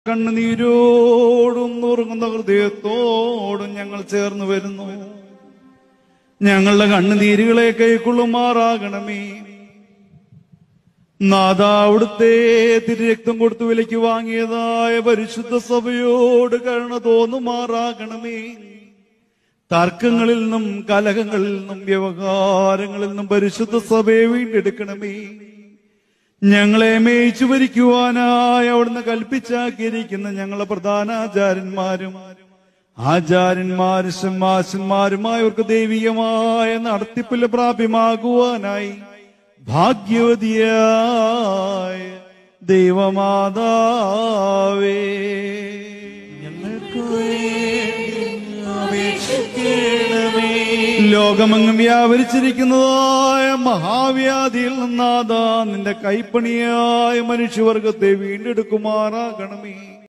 കണ്ണുനീരോടും നുറുങ്ങുന്ന ഹൃദയത്തോടും ഞങ്ങൾ ചേർന്ന് വരുന്നു ഞങ്ങളുടെ കണ്ണുനീരുകളെ കൈക്കൊള്ളുമാറാകണമേ നാഥ അവിടുത്തെ തിരുരക്തം കൊടുത്തു വിലയ്ക്ക് വാങ്ങിയതായ പരിശുദ്ധ സഭയോട് കരുണ തോന്നുമാറാകണമേ തർക്കങ്ങളിൽ നിന്നും കലഹങ്ങളിൽ നിന്നും വ്യവഹാരങ്ങളിൽ നിന്നും പരിശുദ്ധ സഭയെ വീണ്ടെടുക്കണമേ ഞങ്ങളെ മേയിച്ചു ഭരിക്കുവാനായി അവിടുന്ന് കൽപ്പിച്ചാക്കിയിരിക്കുന്ന ഞങ്ങളെ പ്രധാനാചാര്യന്മാരും ആചാര്യന്മാരും സിംഹാസന്മാരുമായവർക്ക് ദൈവികമായ നടത്തിപ്പില് പ്രാപ്യമാകുവാനായി ഭാഗ്യവതിയായ ദൈവമാതാവേ ഞങ്ങൾക്ക് വേണ്ടി അപേക്ഷിക്കണമേ ലോകമെങ്ങും വ്യാപരിച്ചിരിക്കുന്നതായ മഹാവ്യാധിയിൽ നിന്നാതാ നിന്റെ കൈപ്പണിയായ മനുഷ്യവർഗത്തെ വീണ്ടെടുക്കുമാറാകണമേ